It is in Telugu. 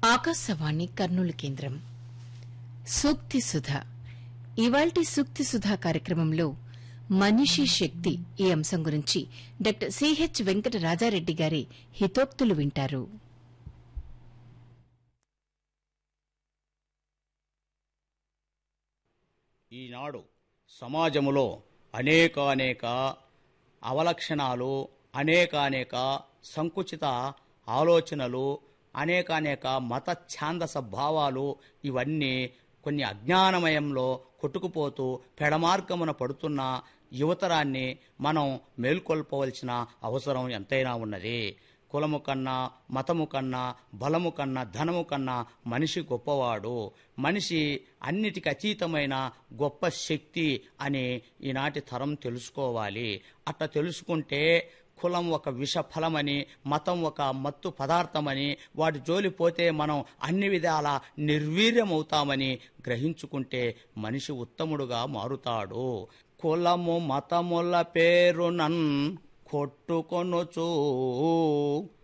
ఆకాశవాణి కర్నూలు కేంద్రం సూక్తి సుధ ఇవాల్టి సూక్తి సుధా కార్యక్రమంలో మనిషి శక్తి ఈ అంశం గురించి డాక్టర్ సిహెచ్ వెంకట రాజారెడ్డి గారి హితోక్తులు వింటారు ఈనాడు సమాజములో అనేకానేక అవలక్షణాలు అనేకానేక సంకుచిత ఆలోచనలు అనేకానేక మత ఛాందస భావాలు ఇవన్నీ కొన్ని అజ్ఞానమయంలో కొట్టుకుపోతూ పెడమార్గమున పడుతున్న యువతరాన్ని మనం మేల్కొల్పవలసిన అవసరం ఎంతైనా ఉన్నది కులము కన్నా మతము కన్నా బలము కన్నా ధనము కన్నా మనిషి గొప్పవాడు మనిషి అన్నిటికి అతీతమైన గొప్ప శక్తి అని ఈనాటి తరం తెలుసుకోవాలి అట్లా తెలుసుకుంటే కులం ఒక విషఫలమని మతం ఒక మత్తు పదార్థమని వాటి జోలి పోతే మనం అన్ని విధాల నిర్వీర్యమవుతామని గ్రహించుకుంటే మనిషి ఉత్తముడుగా మారుతాడు కులము మతముల పేరునన్ కొట్టుకొనుచూ